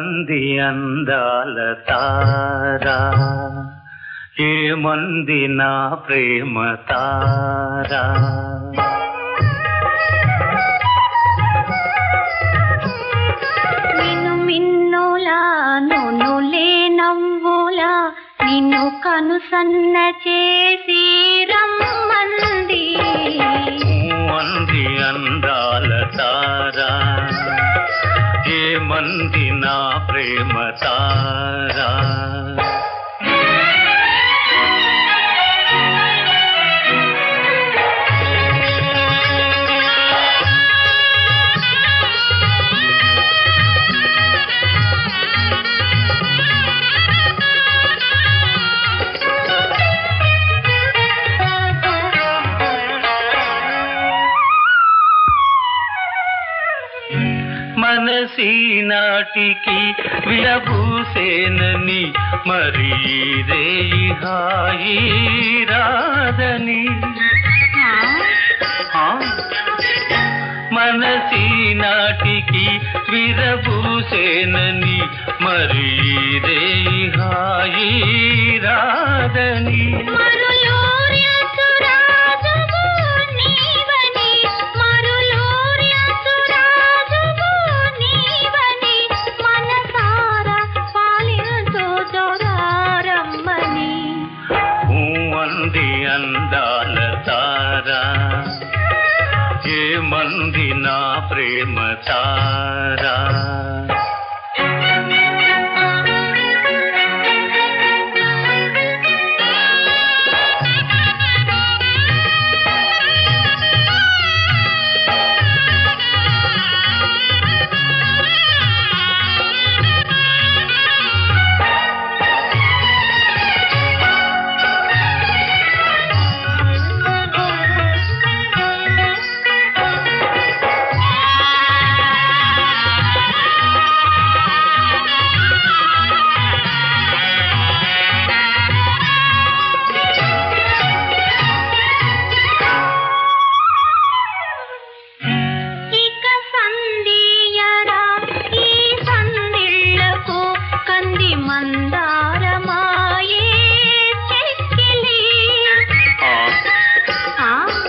ఏమంది అందాల తారా ఏమంది నా ప్రేమ తారా నిన్ను మిన్నులా నొనులే నవ్వులా నిన్ను కనుసన్న చేసి రమ్మంది అంది అందాల తారా ఏమంది నా ప్రేమ తారా మనసి నాటికి విలబూసేనని మరి రేయి హాయి రాదని ఆ? మనసి నాటికి విరబూసేనని మరి రేయి హాయి రాదని మరులూర్యసురాజువు నీవని, మరులూర్యసురాజువు నీవని, మనసారా పాలించు దొరారమ్మని. అంది అందాల తారా ఏమంది నా ప్రేమ తారా ఇక సంధియరా ఈ సందిళ్ళకు కంది మందారమాయే చెక్కిలి. ఆ, ఆ?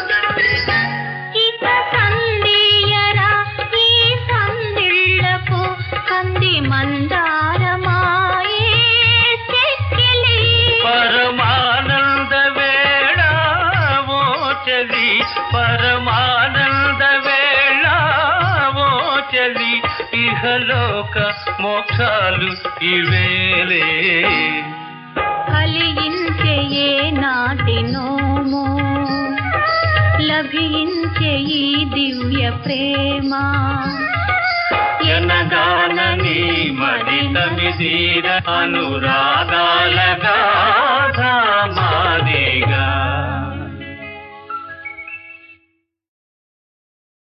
ఇక సంధియరా ఈ సందిళ్ళకు కంది మందారమాయే చెక్కిలి. పరమానంద వేళ ఓ చలి పరమానంద వేళ ఓ చలి ఇహలోక మోక్షాలు ఇవేలే కలిగించే ఏ నాటి నోము లభించే ఈ దివ్య ప్రేమ ఎనగానని మది తమిదీర అనురాగాలగా